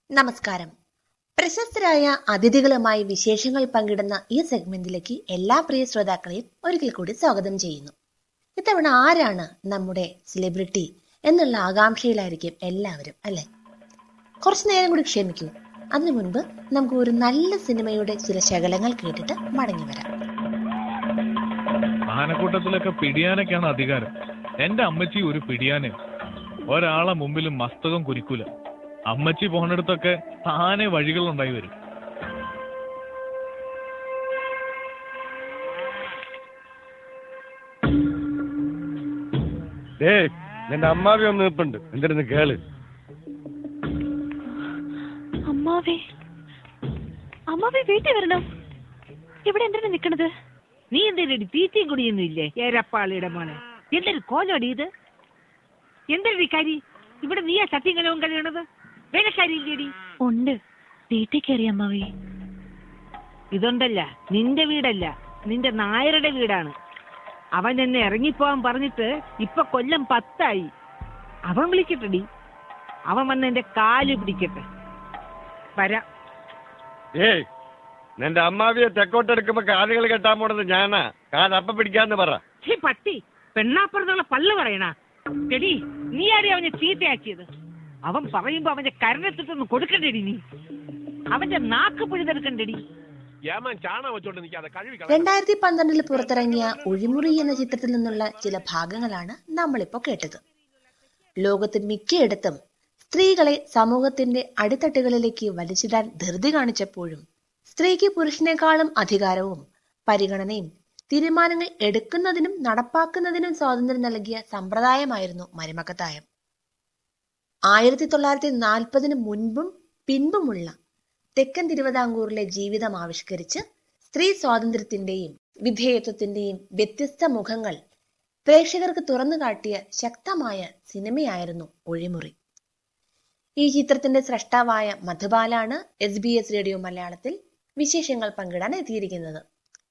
നമസ്കാരം പ്രശസ്തരായ അതിഥികളുമായി വിശേഷങ്ങൾ പങ്കിടുന്ന ഈ സെഗ്മെന്റിലേക്ക് എല്ലാ പ്രിയ ശ്രോതാക്കളെയും ഒരിക്കൽ കൂടി സ്വാഗതം ചെയ്യുന്നു ഇത്തവണ ആരാണ് നമ്മുടെ സെലിബ്രിറ്റി എന്നുള്ള ആകാംക്ഷയിലായിരിക്കും എല്ലാവരും അല്ലെ കുറച്ചു നേരം കൂടി ക്ഷമിക്കൂ അതിനു മുൻപ് നമുക്ക് ഒരു നല്ല സിനിമയുടെ ചില ശകലങ്ങൾ കേട്ടിട്ട് മടങ്ങി വരാം ആനക്കൂട്ടത്തിലൊക്കെ പിടിയാനൊക്കെയാണ് അധികാരം എന്റെ അമ്മച്ചി ഒരു പിടിയാന് ഒരാളെ മുമ്പിലും മസ്തകം കുരിക്കൂല അമ്മച്ചി പോണിടത്തൊക്കെ താനെ വഴികളുണ്ടായി വരും ഏയ് നിന്റെ അമ്മാവി ഒന്ന് നിൽപ്പുണ്ട് എന്തിരുന്ന് കേള് അമ്മാവേ അമ്മാവേ വീട്ടിൽ വരണം ഇവിടെ എന്തിനാ നിക്കണത് നീ എന്തിനടി തീറ്റയും കുടിയൊന്നും ഇല്ലേ ഏരപ്പാളിയുടെ മോനെ എന്തൊരു കോലോടി ഇത് എന്തൊരു കരി ഇവിടെ നീയാ ചട്ടിയും കലവും കഴിയണത് വേലക്കാരി ഇല്ലേടി ഉണ്ട് വീട്ടിൽ കയറി അമ്മാവേ ഇതുണ്ടല്ല നിന്റെ വീടല്ല നിന്റെ നായരുടെ വീടാണ് അവൻ എന്നെ ഇറങ്ങിപ്പോവാൻ പറഞ്ഞിട്ട് ഇപ്പൊ കൊല്ലം പത്തായി അവൻ വിളിക്കട്ടെടി അവൻ വന്ന് എന്റെ കാല് പിടിക്കട്ടെ വരാം ഏയ് നിന്റെ അമ്മാവിയെ തെക്കോട്ടെടുക്കുമ്പോ കാലുകൾ കെട്ടാൻ പോണത് ഞാനാ കാൽ അപ്പ പിടിക്കാന്ന് പറ ഛീ പട്ടി പെണ്ണാപ്പുറത്തുള്ള പല്ല് പറയണ എടി നീ ആരെ അവനെ ചീത്തയാക്കിയത് അവൻ പറയുമ്പോ അവന്റെ കരണത്തിട്ടൊന്ന് കൊടുക്കണ്ടേടി നീ അവന്റെ നാക്ക് പിഴുതെടുക്കണ്ടേടി രണ്ടായിരത്തി പന്ത്രണ്ടിൽ പുറത്തിറങ്ങിയ ഒഴിമുറി എന്ന ചിത്രത്തിൽ നിന്നുള്ള ചില ഭാഗങ്ങളാണ് നമ്മളിപ്പോ കേട്ടത് ലോകത്ത് മിക്കയിടത്തും സ്ത്രീകളെ സമൂഹത്തിന്റെ അടിത്തട്ടുകളിലേക്ക് വലിച്ചിടാൻ ധൃതി കാണിച്ചപ്പോഴും സ്ത്രീക്ക് പുരുഷനേക്കാളും അധികാരവും പരിഗണനയും തീരുമാനങ്ങൾ എടുക്കുന്നതിനും നടപ്പാക്കുന്നതിനും സ്വാതന്ത്ര്യം നൽകിയ സമ്പ്രദായമായിരുന്നു മരുമക്കത്തായം ആയിരത്തി തൊള്ളായിരത്തി നാൽപ്പതിന് മുൻപും പിൻപുമുള്ള തെക്കൻ തിരുവിതാംകൂറിലെ ജീവിതം ആവിഷ്കരിച്ച് സ്ത്രീ സ്വാതന്ത്ര്യത്തിന്റെയും വിധേയത്വത്തിന്റെയും വ്യത്യസ്ത മുഖങ്ങൾ പ്രേക്ഷകർക്ക് തുറന്നു കാട്ടിയ ശക്തമായ സിനിമയായിരുന്നു ഒഴിമുറി ഈ ചിത്രത്തിന്റെ സ്രഷ്ടാവായ മധുബാലാണ് എസ് ബി എസ് റേഡിയോ മലയാളത്തിൽ വിശേഷങ്ങൾ പങ്കിടാൻ എത്തിയിരിക്കുന്നത്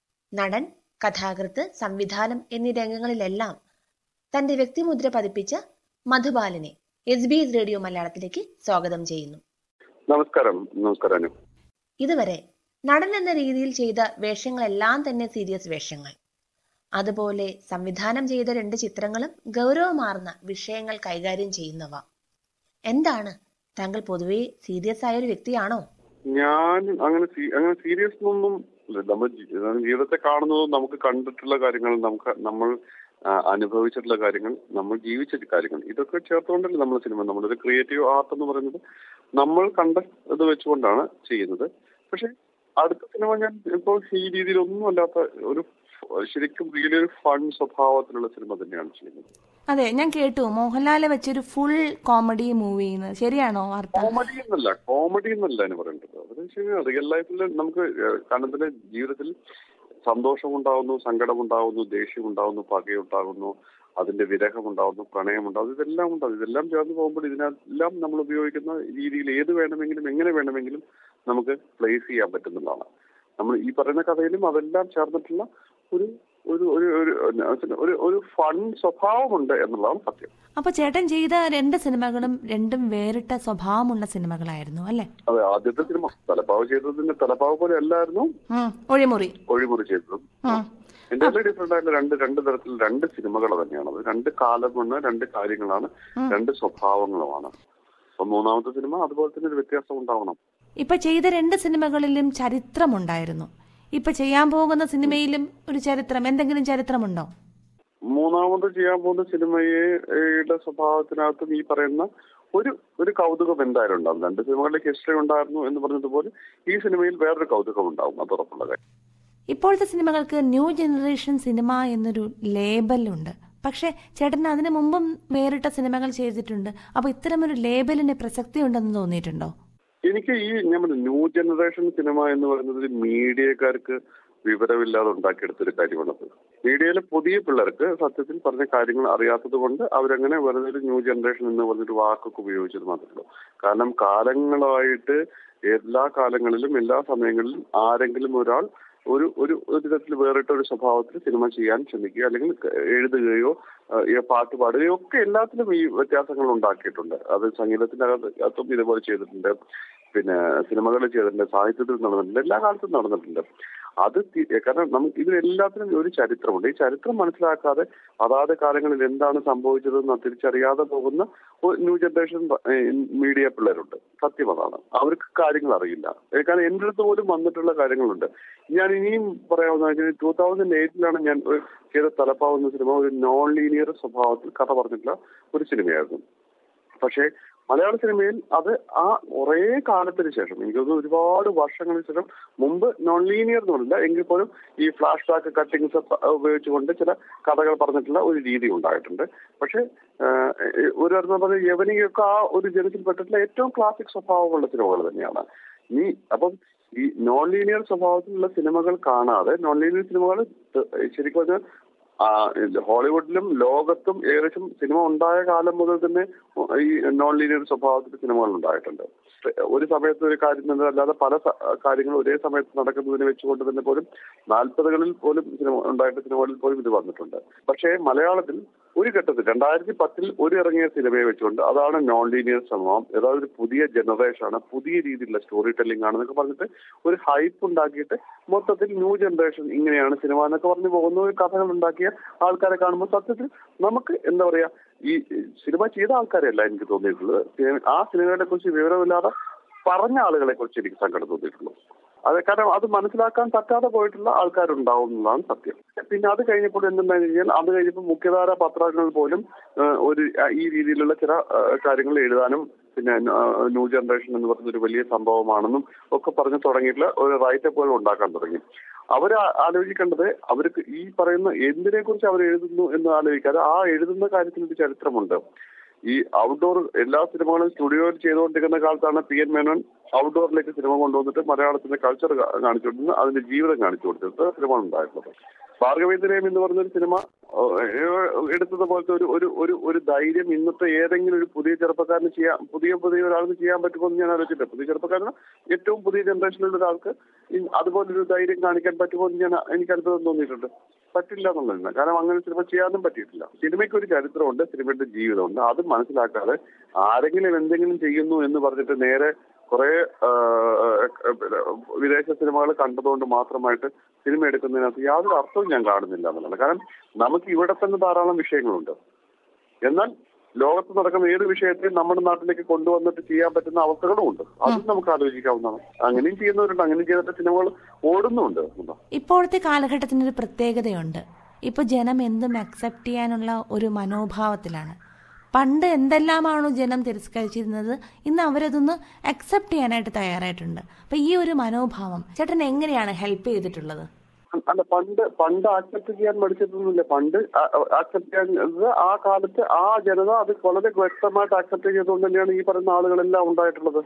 നടൻ കഥാകൃത്ത് സംവിധാനം എന്നീ രംഗങ്ങളിലെല്ലാം തന്റെ വ്യക്തിമുദ്ര പതിപ്പിച്ച മധുബാലനെ എസ് ബി എസ് റേഡിയോ മലയാളത്തിലേക്ക് സ്വാഗതം ചെയ്യുന്നു നമസ്കാരം നമസ്കാരം ഇതുവരെ നടൻ എന്ന രീതിയിൽ ചെയ്ത വേഷങ്ങളെല്ലാം തന്നെ സീരിയസ് വേഷങ്ങൾ അതുപോലെ സംവിധാനം ചെയ്ത രണ്ട് ചിത്രങ്ങളും ഗൗരവമാർന്ന വിഷയങ്ങൾ കൈകാര്യം ചെയ്യുന്നവ എന്താണ് താങ്കൾ പൊതുവെ സീരിയസ് ആയ ഒരു വ്യക്തിയാണോ ഞാൻ അങ്ങനെ സീ- അങ്ങനെ സീരിയസ് ഒന്നും ഇല്ല. നമ്മൾ ജി- നമ്മൾ ജീവിതത്തെ കാണുന്നതും നമുക്ക് കണ്ടിട്ടുള്ള കാര്യങ്ങൾ നമുക്ക് നമ്മൾ ആ, അനുഭവിച്ചിട്ടുള്ള കാര്യങ്ങൾ നമ്മൾ ജീവിച്ച കാര്യങ്ങൾ ഇതൊക്കെ ചേർത്തുകൊണ്ടല്ലേ നമ്മൾ സിനിമ നമ്മളൊരു ക്രിയേറ്റീവ് ആർട്ട് എന്ന് പറയുന്നത് നമ്മൾ കണ്ട ഇത് വെച്ചുകൊണ്ടാണ് ചെയ്യുന്നത് പക്ഷെ അടുത്ത സിനിമ ഞാൻ ഇപ്പോൾ ഈ രീതിയിൽ ഒന്നും അല്ലാത്ത ഒരു ഫ്- ശരിക്കും റിയലി ഒരു ഫൺ സ്വഭാവത്തിലുള്ള സിനിമ തന്നെയാണ് ചെയ്യുന്നത് അതെ ഞാൻ കേട്ടു മോഹൻലാല് വെച്ചൊരു ഫുൾ കോമഡി മൂവി ശരിയാണോ വാർത്ത കോമഡി എന്നല്ല കോമഡി എന്നല്ല എന്ന് പറയേണ്ടത് അത് ശരിയാണ് റിയൽ ലൈഫിൽ നമുക്ക് കണ്ണത്തിന്റെ ജീവിതത്തിൽ സന്തോഷം ഉണ്ടാവുന്നു സങ്കടം ഉണ്ടാവുന്നു ദേഷ്യം ഉണ്ടാവുന്നു പകയുണ്ടാകുന്നു അതിന്റെ വിരഹം ഉണ്ടാവുന്നു പ്രണയം ഉണ്ടാവുന്നു ഇതെല്ലാം ഉണ്ടാവും ഇതെല്ലാം ചേർന്ന് പോകുമ്പോൾ ഇതിനെല്ലാം നമ്മൾ ഉപയോഗിക്കുന്ന രീതിയിൽ ഏത് വേണമെങ്കിലും എങ്ങനെ വേണമെങ്കിലും നമുക്ക് പ്ലേസ് ചെയ്യാൻ പറ്റുന്നതാണ് നമ്മൾ ഈ പറയുന്ന കഥയിലും അതെല്ലാം ചേർന്നിട്ടുള്ള ഒരു ഒരു ഒരു ഒരു ഒരു ഒരു ഫൺ സ്വഭാവമുണ്ട് എന്നുള്ളതാണ് സത്യം അപ്പൊ ചേട്ടൻ ചെയ്ത രണ്ട് സിനിമകളും രണ്ടും വേറിട്ട സ്വഭാവമുള്ള സിനിമകളായിരുന്നു അല്ലെ അതെ ആദ്യത്തെ സിനിമ തലപ്പാവ് ചെയ്തതിന്റെ തലപ്പാവ് പോലെ അല്ലായിരുന്നു ഉം, ഒഴിമുറി ഒഴിമുറി ചെയ്തതും ഉം. എന്റെ ഡിഫറെന്റ് ആയിട്ടുള്ള രണ്ട് രണ്ട് തരത്തിൽ രണ്ട് സിനിമകൾ തന്നെയാണ് അത് രണ്ട് കാലമാണ് രണ്ട് കാര്യങ്ങളാണ് രണ്ട് സ്വഭാവങ്ങളുമാണ് അപ്പൊ മൂന്നാമത്തെ സിനിമ അതുപോലെ തന്നെ ഒരു വ്യത്യാസം ഉണ്ടാവണം ഇപ്പൊ ചെയ്ത രണ്ട് സിനിമകളിലും ചരിത്രമുണ്ടായിരുന്നു ഇപ്പൊ ചെയ്യാൻ പോകുന്ന സിനിമയിലും ഒരു ചരിത്രം എന്തെങ്കിലും ചരിത്രമുണ്ടോ മൂന്നാമത് ചെയ്യാൻ പോകുന്ന സിനിമയുടെ സ്വഭാവത്തിനകത്തും ഈ പറയുന്ന ഒരു ഒരു കൗതുകം എന്തായാലും ഉണ്ടാവും രണ്ട് സിനിമകളിലെ ഹിസ്റ്ററി ഉണ്ടായിരുന്നു എന്ന് പറഞ്ഞതുപോലെ ഈ സിനിമയിൽ വേറൊരു കൗതുകം ഉണ്ടാവും അത് ഉറപ്പുള്ള കാര്യം ഇപ്പോഴത്തെ സിനിമകൾക്ക് ന്യൂ ജനറേഷൻ സിനിമ എന്നൊരു ലേബലുണ്ട് പക്ഷെ ചേട്ടൻ അതിനു മുമ്പും വേറിട്ട സിനിമകൾ ചെയ്തിട്ടുണ്ട് അപ്പൊ ഇത്തരമൊരു ലേബലിന് പ്രസക്തി ഉണ്ടെന്ന് തോന്നിയിട്ടുണ്ടോ എനിക്ക് ഈ ഞാൻ പറഞ്ഞു ന്യൂ ജനറേഷൻ സിനിമ എന്ന് പറയുന്നത് മീഡിയക്കാർക്ക് വിവരമില്ലാതെ ഉണ്ടാക്കിയെടുത്തൊരു കാര്യമാണത് മീഡിയയിലെ പുതിയ പിള്ളേർക്ക് സത്യത്തിൽ പറഞ്ഞ കാര്യങ്ങൾ അറിയാത്തത് കൊണ്ട് അവരങ്ങനെ വെറുതെ ഒരു ന്യൂ ജനറേഷൻ എന്ന് പറഞ്ഞൊരു വാക്കൊക്കെ ഉപയോഗിച്ചത് മാത്രമേ ഉള്ളൂ കാരണം കാലങ്ങളായിട്ട് എല്ലാ കാലങ്ങളിലും എല്ലാ സമയങ്ങളിലും ആരെങ്കിലും ഒരാൾ ഒരു ഒരു ഒരു തരത്തിൽ വേറിട്ട ഒരു സ്വഭാവത്തിൽ സിനിമ ചെയ്യാൻ ശ്രമിക്കുക അല്ലെങ്കിൽ എഴുതുകയോ ആ, ഈ പാട്ട് പാടുകയോ ഒക്കെ എല്ലാത്തിലും ഈ വ്യത്യാസങ്ങൾ ഉണ്ടാക്കിയിട്ടുണ്ട് അത് സംഗീതത്തിന്റെ അകത്ത് അകത്തും ഇതുപോലെ ചെയ്തിട്ടുണ്ട് പിന്നെ സിനിമകൾ ചെയ്തിട്ടുണ്ട് സാഹിത്യത്തിൽ നടന്നിട്ടുണ്ട് എല്ലാ കാലത്തും നടന്നിട്ടുണ്ട് അത് തി- കാരണം നമുക്ക് ഇതിലെല്ലാത്തിനും ഒരു ചരിത്രമുണ്ട് ഈ ചരിത്രം മനസ്സിലാക്കാതെ അതാത് കാലങ്ങളിൽ എന്താണ് സംഭവിച്ചതെന്ന് തിരിച്ചറിയാതെ പോകുന്ന ഒരു ന്യൂ ജനറേഷൻ മീഡിയ പിള്ളേരുണ്ട് സത്യം അതാണ് അവർക്ക് കാര്യങ്ങൾ അറിയില്ല ഏ, കാരണം എൻ്റെ അടുത്ത് പോലും വന്നിട്ടുള്ള കാര്യങ്ങളുണ്ട് ഞാൻ ഇനിയും പറയാവുന്ന ടൂ തൗസൻഡ് എയ്റ്റിലാണ് ഞാൻ ഒരു ചെയ്ത തലപ്പാവുന്ന സിനിമ ഒരു നോൺ ലീനിയർ സ്വഭാവത്തിൽ കഥ പറഞ്ഞിട്ടുള്ള ഒരു സിനിമയായിരുന്നു പക്ഷേ മലയാള സിനിമയിൽ അത് ആ കുറേ കാലത്തിന് ശേഷം എനിക്ക് തോന്നുന്നു ഒരുപാട് വർഷങ്ങൾക്ക് ശേഷം മുമ്പ് നോൺ ലീനിയർ എന്ന് പറഞ്ഞില്ല എങ്കിൽ പോലും ഈ ഫ്ലാഷ് ബാക്ക് കട്ടിങ്സ് ഉപയോഗിച്ചുകൊണ്ട് ചില കഥകൾ പറഞ്ഞിട്ടുള്ള ഒരു രീതി ഉണ്ടായിട്ടുണ്ട് പക്ഷേ ആഹ്, ഒരു അർത്ഥം പറഞ്ഞ യവനിയൊക്കെ ആ ഒരു ജനത്തിൽ പെട്ടിട്ടുള്ള ഏറ്റവും ക്ലാസിക് സ്വഭാവമുള്ള സിനിമകൾ തന്നെയാണ് നീ അപ്പം ഈ നോൺ ലീനിയർ സ്വഭാവത്തിലുള്ള സിനിമകൾ കാണാതെ നോൺ ലീനിയർ സിനിമകൾ ശരിക്കും പറഞ്ഞാൽ ആ, ഇത് ഹോളിവുഡിലും ലോകത്തും ഏകദേശം സിനിമ ഉണ്ടായ കാലം മുതൽ തന്നെ ഈ നോൺ ലീനിയർ സ്വഭാവത്തിൽ സിനിമകൾ ഉണ്ടായിട്ടുണ്ട് ഒരു സമയത്ത് ഒരു കാര്യം തന്നെ അല്ലാതെ പല സ- കാര്യങ്ങളും ഒരേ സമയത്ത് നടക്കുന്നതിനെ വെച്ചുകൊണ്ട് തന്നെ പോലും നാൽപ്പതുകളിൽ പോലും സിനിമ ഉണ്ടായിട്ട് സിനിമകളിൽ പോലും ഇത് വന്നിട്ടുണ്ട് പക്ഷേ മലയാളത്തിൽ ഒരു ഘട്ടത്തിൽ രണ്ടായിരത്തി പത്തിൽ ഒരു ഇറങ്ങിയ സിനിമയെ വെച്ചുകൊണ്ട് അതാണ് നോൺ ലീനിയർ സംഭവം അതായത് ഒരു പുതിയ ജനറേഷൻ ആണ് പുതിയ രീതിയിലുള്ള സ്റ്റോറി ടെല്ലിംഗ് ആണെന്നൊക്കെ പറഞ്ഞിട്ട് ഒരു ഹൈപ്പ് ഉണ്ടാക്കിയിട്ട് മൊത്തത്തിൽ ന്യൂ ജനറേഷൻ ഇങ്ങനെയാണ് സിനിമ എന്നൊക്കെ പറഞ്ഞു പോകുന്ന ഒരു കഥകൾ ഉണ്ടാക്കിയ ആൾക്കാരെ കാണുമ്പോൾ സത്യത്തിൽ നമുക്ക് എന്താ പറയാ ഈ സിനിമ ചെയ്ത ആൾക്കാരെയല്ല എനിക്ക് തോന്നിയിട്ടുള്ളത് സിനിമ- ആ സിനിമകളെ കുറിച്ച് വിവരമില്ലാതെ പറഞ്ഞ ആളുകളെ കുറിച്ച് എനിക്ക് സങ്കടം തോന്നിയിട്ടുള്ളൂ അത് കാരണം അത് മനസ്സിലാക്കാൻ പറ്റാതെ പോയിട്ടുള്ള ആൾക്കാരുണ്ടാവും എന്നുള്ളതാണ് സത്യം പിന്നെ അത് കഴിഞ്ഞപ്പോൾ എന്തെന്ന് കഴിഞ്ഞാൽ അത് കഴിഞ്ഞപ്പോൾ മുഖ്യധാര പത്രങ്ങൾ പോലും ആ, ഒരു ആ, ഈ രീതിയിലുള്ള ചില ആ, കാര്യങ്ങൾ എഴുതാനും പിന്നെ ആ, ന്യൂ ജനറേഷൻ എന്ന് പറയുന്ന ഒരു വലിയ സംഭവമാണെന്നും ഒക്കെ പറഞ്ഞു തുടങ്ങിയിട്ടുള്ള ഒരു റൈറ്റപ്പ് പോലും ഉണ്ടാക്കാൻ തുടങ്ങി അവർ ആലോചിക്കേണ്ടത് അവർക്ക് ഈ പറയുന്ന എന്തിനെ കുറിച്ച് അവർ എഴുതുന്നു എന്ന് ആലോചിക്കാതെ ആ എഴുതുന്ന കാര്യത്തിന് ഒരു ചരിത്രമുണ്ട് ഈ ഔട്ട്ഡോർ എല്ലാ സിനിമകളും സ്റ്റുഡിയോയിൽ ചെയ്തുകൊണ്ടിരിക്കുന്ന കാലത്താണ് പി എൻ മേനോൻ ഔട്ട്ഡോറിലേക്ക് സിനിമ കൊണ്ടുവന്നിട്ട് മലയാളത്തിന്റെ കൾച്ചർ കാണിച്ചു കൊടുക്കുന്നത് അതിന്റെ ജീവിതം കാണിച്ചു കൊടുത്തിട്ട് സിനിമ ഉണ്ടായിട്ടുള്ളത് ഭാർഗവീന്ദ്രയം എന്ന് പറഞ്ഞൊരു സിനിമ ഏഹ്, എടുത്തത് പോലത്തെ ഒരു ഒരു ഒരു ഒരു ധൈര്യം ഇന്നത്തെ ഏതെങ്കിലും ഒരു പുതിയ ചെറുപ്പക്കാരന് ചെയ്യാൻ പുതിയ പുതിയ ഒരാൾക്ക് ചെയ്യാൻ പറ്റുമോ എന്ന് ഞാൻ ആലോചിച്ചിട്ടുണ്ട് പുതിയ ചെറുപ്പക്കാരന് ഏറ്റവും പുതിയ ജനറേഷനിലുള്ള ഒരാൾക്ക് ഇ- അതുപോലൊരു ധൈര്യം കാണിക്കാൻ പറ്റുമോ എന്ന് ഞാൻ എനിക്ക് അത്ഭുതം തോന്നിയിട്ടുണ്ട് പറ്റില്ല എന്നുള്ളതാണ് കാരണം അങ്ങനെ സിനിമ ചെയ്യാനും പറ്റിയിട്ടില്ല സിനിമയ്ക്ക് ഒരു ചരിത്രമുണ്ട് സിനിമയുടെ ജീവിതമുണ്ട് അത് മനസ്സിലാക്കാതെ ആരെങ്കിലും എന്തെങ്കിലും ചെയ്യുന്നു എന്ന് പറഞ്ഞിട്ട് നേരെ കുറെ വിദേശ സിനിമകൾ കണ്ടതുകൊണ്ട് മാത്രമായിട്ട് സിനിമ എടുക്കുന്നതിനകത്ത് യാതൊരു അർത്ഥവും ഞാൻ കാണുന്നില്ല എന്നുള്ളതാണ് കാരണം നമുക്ക് ഇവിടെ തന്നെ ധാരാളം വിഷയങ്ങളുണ്ട് എന്നാൽ ലോകത്ത് നടക്കുന്ന ഏത് വിഷയത്തെയും നമ്മുടെ നാട്ടിലേക്ക് കൊണ്ടുവന്നിട്ട് ചെയ്യാൻ പറ്റുന്ന അവസ്ഥകളും ഉണ്ട് അതും നമുക്ക് ആലോചിക്കാവുന്നതാണ് അങ്ങനെയും ചെയ്യുന്നവരുണ്ട് അങ്ങനെയും ചെയ്തിട്ട് സിനിമകൾ ഓടുന്നുണ്ട് എന്നുള്ളതാ. ഇപ്പോഴത്തെ കാലഘട്ടത്തിന് ഒരു പ്രത്യേകതയുണ്ട് ഇപ്പൊ ജനം എന്തും അക്സെപ്റ്റ് ചെയ്യാനുള്ള ഒരു മനോഭാവത്തിലാണ് പണ്ട് എന്തെല്ലാമാണോ ജനം തിരസ്കരിച്ചിരുന്നത് ഇന്ന് അവരതൊന്ന് അക്സെപ്റ്റ് ചെയ്യാനായിട്ട് തയ്യാറായിട്ടുണ്ട് അപ്പൊ ഈ ഒരു മനോഭാവം ചേട്ടൻ എങ്ങനെയാണ് ഹെൽപ്പ് ചെയ്തിട്ടുള്ളത് അല്ല പണ്ട് പണ്ട് ആക്സെപ്റ്റ് ചെയ്യാൻ പഠിച്ചിട്ടൊന്നുമില്ല പണ്ട് ആക്സെപ്റ്റ് ചെയ്യാൻ ഇത് ആ കാലത്ത് ആ ജനത അത് വളരെ വ്യക്തമായിട്ട് ആക്സെപ്റ്റ് ചെയ്തുകൊണ്ട് തന്നെയാണ് ഈ പറയുന്ന ആളുകളെല്ലാം ഉണ്ടായിട്ടുള്ളത്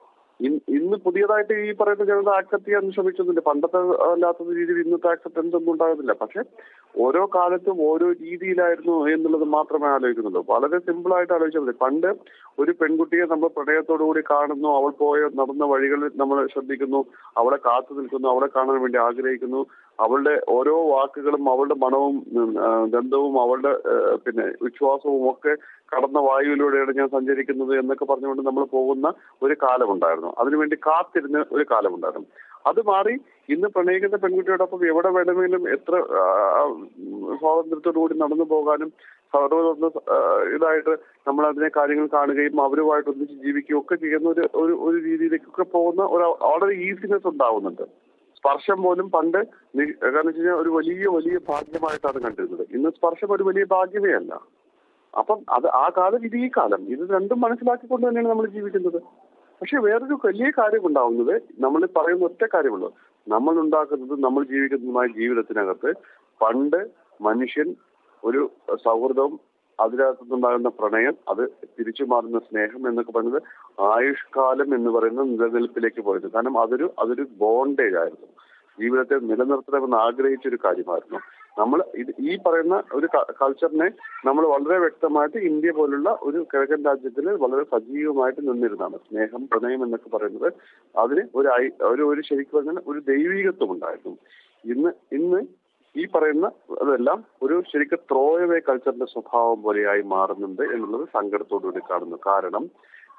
ഇൻ- ഇന്ന് പുതിയതായിട്ട് ഈ പറയുന്ന ജനത ആക്സെപ്റ്റ് ചെയ്യാൻ ശ്രമിച്ചൊന്നുമില്ല പണ്ടത്തെ അല്ലാത്ത രീതിയിൽ ഇന്നത്തെ ആക്സെപ്റ്റൻസ് ഒന്നും ഉണ്ടാകുന്നില്ല പക്ഷെ ഓരോ കാലത്തും ഓരോ രീതിയിലായിരുന്നു എന്നുള്ളത് മാത്രമേ ആലോചിക്കുന്നുള്ളൂ വളരെ സിമ്പിൾ ആയിട്ട് ആലോചിച്ചാൽ മതി പണ്ട് ഒരു പെൺകുട്ടിയെ നമ്മൾ പ്രണയത്തോടു കൂടി കാണുന്നു അവൾ പോയ നടന്ന വഴികളിൽ നമ്മൾ ശ്രദ്ധിക്കുന്നു അവളെ കാത്തു നിൽക്കുന്നു അവളെ കാണാൻ വേണ്ടി ആഗ്രഹിക്കുന്നു അവളുടെ ഓരോ വാക്കുകളും അവളുടെ മണവും ഉം, ആ, ഗന്ധവും അവളുടെ ആ, പിന്നെ വിശ്വാസവും ഒക്കെ കടന്ന വായുവിലൂടെയാണ് ഞാൻ സഞ്ചരിക്കുന്നത് എന്നൊക്കെ പറഞ്ഞുകൊണ്ട് നമ്മൾ പോകുന്ന ഒരു കാലമുണ്ടായിരുന്നു അതിനുവേണ്ടി കാത്തിരുന്ന ഒരു കാലമുണ്ടായിരുന്നു അത് മാറി ഇന്ന് പ്രണയിക്കുന്ന പെൺകുട്ടിയോടൊപ്പം എവിടെ വേണമെങ്കിലും എത്ര ആ, സ്വാതന്ത്ര്യത്തോടു കൂടി നടന്നു പോകാനും സർവ്വതൊന്ന് ഇതായിട്ട് നമ്മൾ അതിനെ കാര്യങ്ങൾ കാണുകയും അവരുമായിട്ട് ഒന്നിച്ച് ജീവിക്കുകയും ഒക്കെ ചെയ്യുന്ന ഒരു ഒരു ഒരു രീതിയിലേക്കൊക്കെ പോകുന്ന ഒരു വളരെ ഈസിനെസ് ഉണ്ടാവുന്നുണ്ട് സ്പർശം പോലും പണ്ട് നി- കാരണം വെച്ച് കഴിഞ്ഞാൽ ഒരു വലിയ വലിയ ഭാഗ്യമായിട്ടാണ് കണ്ടിരുന്നത് ഇന്ന് സ്പർശം ഒരു വലിയ ഭാഗ്യമേ അല്ല അപ്പം അത് ആ കാലം ഇത് ഈ കാലം ഇത് രണ്ടും മനസ്സിലാക്കിക്കൊണ്ട് തന്നെയാണ് നമ്മൾ ജീവിക്കുന്നത് പക്ഷെ വേറൊരു വലിയ കാര്യം ഉണ്ടാവുന്നത് നമ്മൾ പറയുന്ന ഒറ്റ കാര്യമുള്ളൂ നമ്മൾ ഉണ്ടാക്കുന്നത് നമ്മൾ ജീവിക്കുന്നതുമായ ജീവിതത്തിനകത്ത് പണ്ട് മനുഷ്യൻ ഒരു സൗഹൃദവും അതിനകത്തുനിന്നുണ്ടാകുന്ന പ്രണയം അത് തിരിച്ചു മാറുന്ന സ്നേഹം എന്നൊക്കെ പറയുന്നത് ആയുഷ്കാലം എന്ന് പറയുന്ന നിലനിൽപ്പിലേക്ക് പോയത് കാരണം അതൊരു അതൊരു ബോണ്ടേജ് ആയിരുന്നു ജീവിതത്തെ നിലനിർത്തണമെന്ന് ആഗ്രഹിച്ച ഒരു കാര്യമായിരുന്നു നമ്മൾ ഇത് ഈ പറയുന്ന ഒരു കൾച്ചറിനെ നമ്മൾ വളരെ വ്യക്തമായിട്ട് ഇന്ത്യ പോലുള്ള ഒരു കിഴക്കൻ രാജ്യത്തിൽ വളരെ സജീവമായിട്ട് നിന്നിരുന്നതാണ് സ്നേഹം പ്രണയം എന്നൊക്കെ പറയുന്നത് അതിന് ഒരു ഐ- ഒരു ഒരു ശരിക്കും പറഞ്ഞാൽ ഒരു ദൈവികത്വം ഉണ്ടായിരുന്നു ഇന്ന് ഇന്ന് ഈ പറയുന്ന അതെല്ലാം ഒരു ശരിക്കും ത്രോയവേ കൾച്ചറിന്റെ സ്വഭാവം പോലെയായി മാറുന്നുണ്ട് എന്നുള്ളത് സങ്കടത്തോടുകൂടി കാണുന്നു കാരണം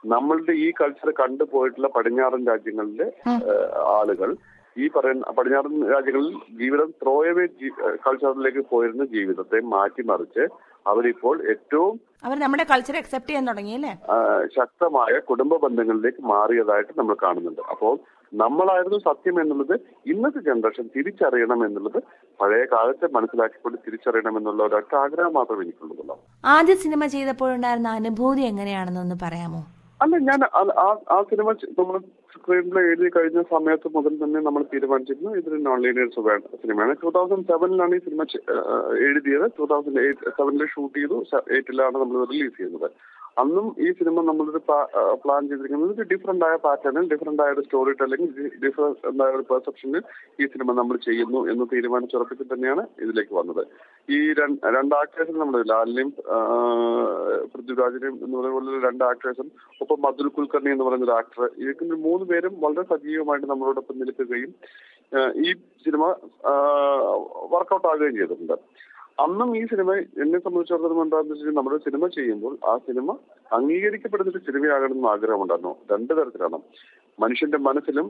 നമ്മളുടെ ഈ കൾച്ചർ കണ്ടുപോയിട്ടുള്ള പടിഞ്ഞാറൻ രാജ്യങ്ങളിലെ ഏഹ്, ആളുകൾ ഈ പറയുന്ന പടിഞ്ഞാറൻ രാജ്യങ്ങളിൽ ജീവിതം ത്രോയവേ കൾച്ചറിലേക്ക് പോയിരുന്ന ജീവിതത്തെ മാറ്റിമറിച്ച് അവരിപ്പോൾ ഏറ്റവും അവർ നമ്മുടെ കൾച്ചർ അക്സെപ്റ്റ് ചെയ്യാൻ തുടങ്ങി അല്ലേ ആ, ശക്തമായ കുടുംബ ബന്ധങ്ങളിലേക്ക് മാറിയതായിട്ട് നമ്മൾ കാണുന്നുണ്ട് അപ്പോൾ നമ്മളായിരുന്നു സത്യം എന്നുള്ളത് ഇന്നത്തെ ജനറേഷൻ തിരിച്ചറിയണം എന്നുള്ളത് പഴയ കാലത്തെ മനസ്സിലാക്കിക്കൊണ്ട് തിരിച്ചറിയണം എന്നുള്ള ഒരൊറ്റ ആഗ്രഹം മാത്രമേ എനിക്കുള്ളൂ ആദ്യ സിനിമ ചെയ്തപ്പോഴുണ്ടായിരുന്ന അനുഭൂതി എങ്ങനെയാണെന്നൊന്ന് പറയാമോ അല്ല ഞാൻ ആ- ആ- ആ സിനിമ നമ്മൾ സ്ക്രീൻ പ്ലേ എഴുതി കഴിഞ്ഞ സമയത്ത് മുതൽ തന്നെ നമ്മൾ തീരുമാനിച്ചിരുന്നു ഇതൊരു നോൺ ലീനിയർ സിനിമയാണ് ടൂ തൗസൻഡ് സെവനിലാണ് ഈ സിനിമ ചെ- ആ, എഴുതിയത് ടൂ തൗസൻഡ് എയ്റ്റ് സെവനിൽ ഷൂട്ട് ചെയ്തു എയ്റ്റിലാണ് നമ്മൾ റിലീസ് ചെയ്യുന്നത് അന്നും ഈ സിനിമ നമ്മളൊരു പ്ലാൻ ചെയ്തിരിക്കുന്നത് ഒരു ഡിഫറെന്റ് ആയ പാറ്റേണിൽ ഡിഫറെന്റ് ആയ ഒരു സ്റ്റോറി ടെല്ലിംഗ് ഡിഫറെന്റ് ആയ ഒരു പെർസെപ്ഷനിൽ ഈ സിനിമ നമ്മൾ ചെയ്യുന്നു എന്ന് തീരുമാനിച്ചുറപ്പിച്ച് തന്നെയാണ് ഇതിലേക്ക് വന്നത് ഈ രണ്ട് രണ്ട് ആക്ടേഴ്സും നമ്മൾ ലാലിനെയും ആ, പൃഥ്വിരാജിനെയും എന്ന് പറയുന്ന പോലെ രണ്ട് ആക്ടേഴ്സും ഒപ്പം അതുൽ കുൽക്കർണി എന്ന് പറയുന്ന ഒരു ആക്ടർ ഇവർക്ക് മൂന്ന് പേരും വളരെ സജീവമായിട്ട് നമ്മളോടൊപ്പം നിൽക്കുകയും ആ, ഈ സിനിമ വർക്കൗട്ട് ആകുകയും ചെയ്തിട്ടുണ്ട് അന്നും ഈ സിനിമ എന്നെ സംബന്ധിച്ചിടത്തോളം എന്താണെന്ന് വെച്ചാൽ നമ്മുടെ സിനിമ ചെയ്യുമ്പോൾ ആ സിനിമ അംഗീകരിക്കപ്പെടുന്ന ഒരു സിനിമയാകണമെന്ന് ആഗ്രഹമുണ്ടായിരുന്നു രണ്ടു തരത്തിലാണ് മനുഷ്യന്റെ മനസ്സിലും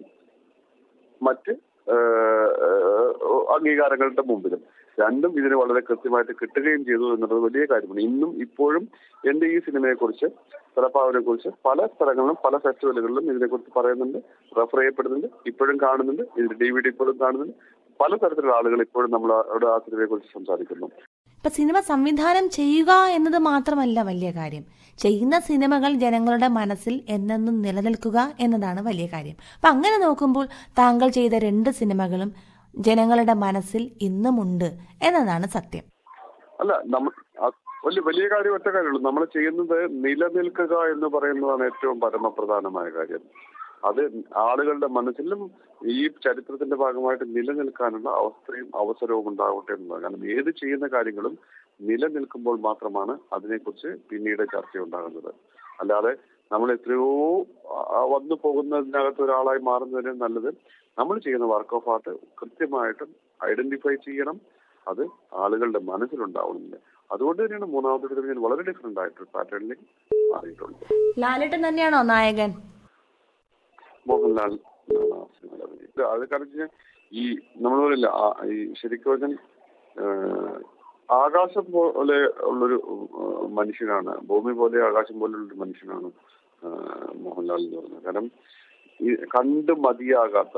മറ്റ് ഏഹ്, ഏഹ്, അംഗീകാരങ്ങളുടെ മുമ്പിലും രണ്ടും ഇതിന് വളരെ കൃത്യമായിട്ട് കിട്ടുകയും ചെയ്തു എന്നുള്ളത് വലിയ കാര്യമാണ് ഇന്നും ഇപ്പോഴും എന്റെ ഈ സിനിമയെക്കുറിച്ച് തലപ്പാവിനെ കുറിച്ച് പല സ്ഥലങ്ങളിലും പല ഫെസ്റ്റിവലുകളിലും ഇതിനെക്കുറിച്ച് പറയുന്നുണ്ട് റെഫർ ചെയ്യപ്പെടുന്നുണ്ട് ഇപ്പോഴും കാണുന്നുണ്ട് ഇതിന്റെ ഡി വി ഡി ഇപ്പോഴും കാണുന്നുണ്ട് പലതരത്തിലുള്ള ആളുകൾ ഇപ്പോഴും നമ്മളോട് ആ സിനിമയെ കുറിച്ച് സംസാരിക്കുന്നു ഇപ്പൊ സിനിമ സംവിധാനം ചെയ്യുക എന്നത് മാത്രമല്ല വലിയ കാര്യം ചെയ്യുന്ന സിനിമകൾ ജനങ്ങളുടെ മനസ്സിൽ എന്നെന്നും നിലനിൽക്കുക എന്നതാണ് വലിയ കാര്യം അപ്പൊ അങ്ങനെ നോക്കുമ്പോൾ താങ്കൾ ചെയ്ത രണ്ട് സിനിമകളും ജനങ്ങളുടെ മനസ്സിൽ ഇന്നുമുണ്ട് എന്നതാണ് സത്യം അല്ല നമ്മൾ അത് വലിയ വലിയ കാര്യം ഒറ്റ കാര്യമുള്ളൂ നമ്മൾ ചെയ്യുന്നത് നിലനിൽക്കുക എന്ന് പറയുന്നതാണ് ഏറ്റവും പരമപ്രധാനമായ കാര്യം അത് ആളുകളുടെ മനസ്സിലും ഈ ചരിത്രത്തിന്റെ ഭാഗമായിട്ട് നിലനിൽക്കാനുള്ള അവസ്ഥയും അവസരവും ഉണ്ടാവട്ടെ എന്നുള്ളത് കാരണം ഏത് ചെയ്യുന്ന കാര്യങ്ങളും നിലനിൽക്കുമ്പോൾ മാത്രമാണ് അതിനെക്കുറിച്ച് പിന്നീട് ചർച്ചയുണ്ടാകുന്നത് അല്ലാതെ നമ്മൾ എത്രയോ ആ, വന്നു പോകുന്നതിനകത്ത് ഒരാളായി മാറുന്നതിന് നല്ലത് നമ്മൾ ചെയ്യുന്ന വർക്ക് ഓഫ് ആർട്ട് കൃത്യമായിട്ടും ഐഡന്റിഫൈ ചെയ്യണം അത് ആളുകളുടെ മനസ്സിലുണ്ടാവണമെന്ന് അതുകൊണ്ട് തന്നെയാണ് മൂന്നാമത്തെ സിനിമ ഞാൻ വളരെ ഡിഫറെന്റ് ആയിട്ടൊരു പാറ്റേണിലേക്ക് മാറിയിട്ടുണ്ട് ലാലേട്ടൻ തന്നെയാണോ നായകൻ മോഹൻലാൽ ആണ് ആ സിനിമയിൽ അഭിനയിച്ചത്. അത് കാരണം വെച്ചാൽ ഈ നമ്മൾ പറയില്ല ആ- ഈ ശരിക്കും പറഞ്ഞാൽ ഏഹ്, ആകാശം പോലെ ഉള്ളൊരു ഏഹ്, മനുഷ്യനാണ് ഭൂമി പോലെ ആകാശം പോലുള്ളൊരു മനുഷ്യനാണ് ഏഹ്, മോഹൻലാൽ എന്ന് പറയുന്നത് കാരണം ഈ കണ്ട് മതിയാകാത്ത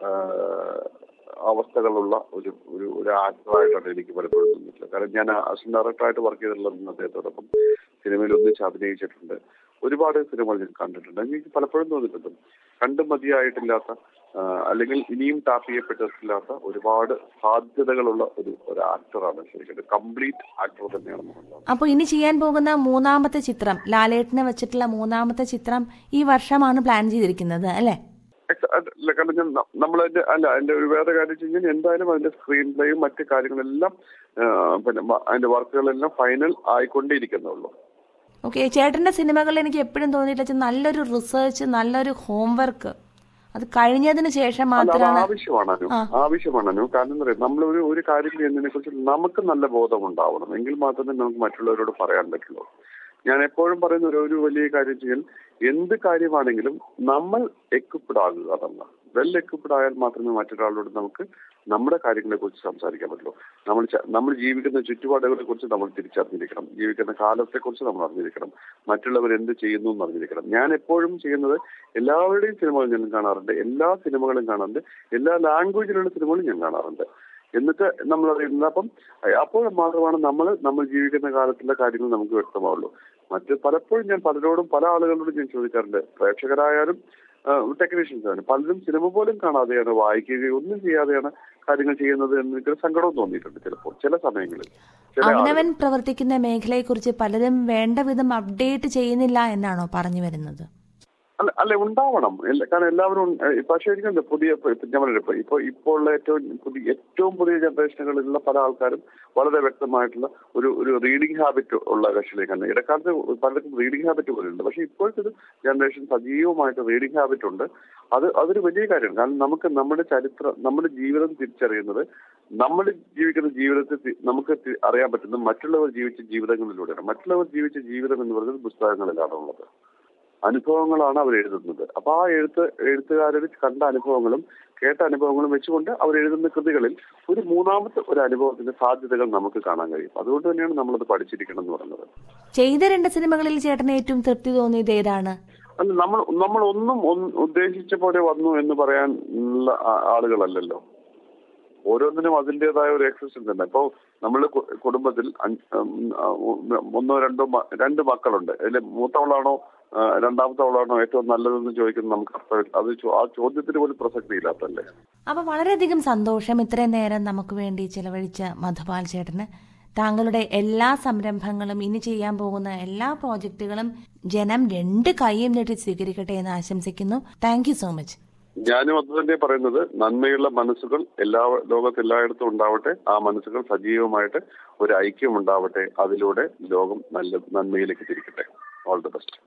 ഏഹ്, അവസ്ഥകളുള്ള ഒരു ഒരു ഒരു ആക്ടറായിട്ടാണ് എനിക്ക് പലപ്പോഴും തോന്നിയിട്ടുള്ളത് കാരണം ഞാൻ അസിസ്റ്റന്റ് ഡയറക്ടറായിട്ട് വർക്ക് ചെയ്തിട്ടുള്ളത് അദ്ദേഹത്തോടൊപ്പം സിനിമയിൽ ഒന്നിച്ച് അഭിനയിച്ചിട്ടുണ്ട് ഒരുപാട് സിനിമകൾ ഞാൻ കണ്ടിട്ടുണ്ട് എനിക്ക് പലപ്പോഴും തോന്നിയിട്ടുണ്ട് കണ്ട് മതിയായിട്ടില്ലാത്ത ആ, അല്ലെങ്കിൽ ഇനിയും ടാപ്പ് ചെയ്യപ്പെട്ടിട്ടില്ലാത്ത ഒരുപാട് സാധ്യതകളുള്ള ഒരു ഒരു ആക്ടറാണ് ശരിക്കും കംപ്ലീറ്റ് ആക്ടർ തന്നെയാണ് മോഹൻലാൽ അപ്പൊ ഇനി ചെയ്യാൻ പോകുന്ന മൂന്നാമത്തെ ചിത്രം ലാലേട്ടനെ വെച്ചിട്ടുള്ള മൂന്നാമത്തെ ചിത്രം ഈ വർഷമാണ് പ്ലാൻ ചെയ്തിരിക്കുന്നത് അല്ലെ എക്സ- അല്ല, കാരണം ഞാൻ നമ്മളതിന്റെ അല്ല അതിന്റെ ഒരു വേറെ കാര്യം വെച്ച് കഴിഞ്ഞാൽ എന്തായാലും അതിന്റെ സ്ക്രീൻ പ്ലേയും മറ്റു കാര്യങ്ങളെല്ലാം ആ, പിന്നെ മ- അതിന്റെ വർക്കുകളെല്ലാം ഫൈനൽ ആയിക്കൊണ്ടേയിരിക്കുന്നുള്ളൂ ഓക്കെ ചേട്ടന്റെ സിനിമകളിൽ എനിക്ക് എപ്പോഴും തോന്നിയിട്ടുള്ള നല്ലൊരു റിസർച്ച് നല്ലൊരു ഹോംവർക്ക് അത് കഴിഞ്ഞതിന് ശേഷം അല്ല അത് മാത്രമാണ് ആവശ്യമാണ് അനു ആ. ആവശ്യമാണ് അനു കാരണം എന്താ പറയുക നമ്മൾ ഒരു ഒരു കാര്യം ചെയ്യുന്നതിനെ കുറിച്ച് നമുക്ക് നല്ല ബോധം ഉണ്ടാവണം എങ്കിൽ മാത്രമേ നമുക്ക് മറ്റുള്ളവരോട് പറയാൻ പറ്റുള്ളൂ ഞാൻ എപ്പോഴും പറയുന്ന ഒരു ഒരു വലിയ കാര്യം ചെയ്യാൻ എന്ത് കാര്യമാണെങ്കിലും നമ്മൾ എക്വിപ്ഡ് ആകുക അതല്ല വെൽ എക്വിപ്ഡ് ആയാൽ മാത്രമേ മറ്റൊരാളോട് നമുക്ക് നമ്മുടെ കാര്യങ്ങളെ കുറിച്ച് സംസാരിക്കാൻ പറ്റുള്ളൂ നമ്മൾ ച- നമ്മൾ ജീവിക്കുന്ന ചുറ്റുപാടുകളെ കുറിച്ച് നമ്മൾ തിരിച്ചറിഞ്ഞിരിക്കണം ജീവിക്കുന്ന കാലത്തെ കുറിച്ച് നമ്മൾ അറിഞ്ഞിരിക്കണം മറ്റുള്ളവർ എന്ത് ചെയ്യുന്നു എന്ന് അറിഞ്ഞിരിക്കണം ഞാൻ എപ്പോഴും ചെയ്യുന്നത് എല്ലാവരുടെയും സിനിമകൾ ഞാൻ കാണാറുണ്ട് എല്ലാ സിനിമകളും കാണാറുണ്ട് എല്ലാ ലാംഗ്വേജിലുള്ള സിനിമകളും ഞാൻ കാണാറുണ്ട് എന്നിട്ട് നമ്മൾ അറിയുന്നത് അപ്പം അപ്പോൾ മാത്രമാണ് നമ്മൾ നമ്മൾ ജീവിക്കുന്ന കാലത്തുള്ള കാര്യങ്ങൾ നമുക്ക് വ്യക്തമാവുള്ളൂ മറ്റ് പലപ്പോഴും ഞാൻ പലരോടും പല ആളുകളോടും ഞാൻ ചോദിക്കാറുണ്ട് പ്രേക്ഷകരായാലും ടെക്നീഷ്യൻസ് ആണ് പലരും സിനിമ പോലും കാണാതെയാണ് വായിക്കുകയോ ഒന്നും ചെയ്യാതെയാണ് കാര്യങ്ങൾ ചെയ്യുന്നത് എന്ന് എനിക്ക് സങ്കടവും തോന്നിയിട്ടുണ്ട് ചിലപ്പോൾ ചില സമയങ്ങളിൽ ചില അവനവൻ ആളുകൾ പ്രവർത്തിക്കുന്ന മേഖലയെക്കുറിച്ച് പലരും വേണ്ട വിധം അപ്ഡേറ്റ് ചെയ്യുന്നില്ല എന്നാണോ പറഞ്ഞു വരുന്നത് അല്ല അല്ല ഉണ്ടാവണം എല്ലാ- കാരണം എല്ലാവരും ഉണ്ട്. ഏഹ് പക്ഷേ എനിക്കുണ്ട് പുതിയ ഇപ്പൊ ഇപ്പൊ ഞാൻ പറഞ്ഞില്ലേ, ഇപ്പൊ ഇപ്പൊ ഇപ്പോൾ ഉള്ള ഏറ്റവും പുതിയ ഏറ്റവും പുതിയ ജനറേഷനുകളിലുള്ള പല ആൾക്കാരും വളരെ വ്യക്തമായിട്ടുള്ള ഒരു ഒരു റീഡിംഗ് ഹാബിറ്റ് ഉള്ള കക്ഷിയിലേക്കാണ് ഇടക്കാലത്ത് പലർക്കും റീഡിംഗ് ഹാബിറ്റ് പോലും ഉണ്ട് പക്ഷേ ഇപ്പോഴത്തെ ഒരു ജനറേഷൻ സജീവമായിട്ട് റീഡിംഗ് ഹാബിറ്റ് ഉണ്ട് അത് അതൊരു വലിയ കാര്യമാണ് കാരണം നമുക്ക് നമ്മുടെ ചരിത്രം നമ്മുടെ ജീവിതം തിരിച്ചറിയുന്നത് നമ്മൾ ജീവിക്കുന്ന ജീവിതത്തെ തി- നമുക്ക് തി- അറിയാൻ പറ്റുന്നത് മറ്റുള്ളവർ ജീവിച്ച ജീവിതങ്ങളിലൂടെയാണ് മറ്റുള്ളവർ ജീവിച്ച ജീവിതം എന്ന് പറയുന്നത് പുസ്തകങ്ങളിലാണ് ഉള്ളത് അനുഭവങ്ങളാണ് അവർ എഴുതുന്നത് അപ്പൊ ആ എഴുത്ത് എഴുത്തുകാരിൽ കണ്ട അനുഭവങ്ങളും കേട്ട അനുഭവങ്ങളും വെച്ചുകൊണ്ട് അവർ എഴുതുന്ന കൃതികളിൽ ഒരു മൂന്നാമത്തെ ഒരു അനുഭവത്തിന്റെ സാധ്യതകൾ നമുക്ക് കാണാൻ കഴിയും അതുകൊണ്ട് തന്നെയാണ് നമ്മളത് പഠിച്ചിരിക്കണം എന്ന് പറയുന്നത് ചെയ്ത രണ്ട് സിനിമകളിൽ ചേട്ടന് ഏറ്റവും തൃപ്തി തോന്നിയത് ഏതാണ് അല്ല നമ്മൾ നമ്മൾ ഒന്നും ഒന്ന് ഉദ്ദേശിച്ച പോലെ വന്നു എന്ന് പറയാൻ ഉള്ള ആ- ആളുകളല്ലല്ലോ ഓരോന്നിനും അതിൻ്റെതായ ഒരു എക്സിസ്റ്റൻസ് ഉണ്ട് ഇപ്പോൾ നമ്മൾ കുടുംബത്തിൽ അഞ്ച്- ഉം, ആ, ഒന്നോ രണ്ടോ മ- രണ്ട് മക്കളുണ്ട് അതിൽ മൂത്തവളാണോ ആ, രണ്ടാമത്തവളാണോ ഏറ്റവും നല്ലതെന്ന് ചോദിക്കുന്നത് നമുക്ക് അപ്പോൾ അത് ചോ- ആ ചോദ്യത്തിന് പോലും പ്രസക്തി ഇല്ലാത്തല്ലേ അപ്പൊ വളരെയധികം സന്തോഷം ഇത്രയും നേരം നമുക്ക് വേണ്ടി ചെലവഴിച്ച മധുപാൽ ചേട്ടന് താങ്കളുടെ എല്ലാ സംരംഭങ്ങളും ഇനി ചെയ്യാൻ പോകുന്ന എല്ലാ പ്രോജക്റ്റുകളും ജനം രണ്ട് കൈയും നീട്ടി സ്വീകരിക്കട്ടെ എന്ന് ആശംസിക്കുന്നു താങ്ക് യു സോ മച്ച് ഞാനും അത് തന്നെ പറയുന്നത് നന്മയുള്ള മനസ്സുകൾ എല്ലാ ലോകത്ത് എല്ലായിടത്തും ഉണ്ടാവട്ടെ ആ മനസ്സുകൾ സജീവമായിട്ട് ഒരു ഐക്യം ഉണ്ടാവട്ടെ അതിലൂടെ ലോകം നല്ല നന്മയിലേക്ക് തിരിക്കട്ടെ ഓൾ ദി ബെസ്റ്റ്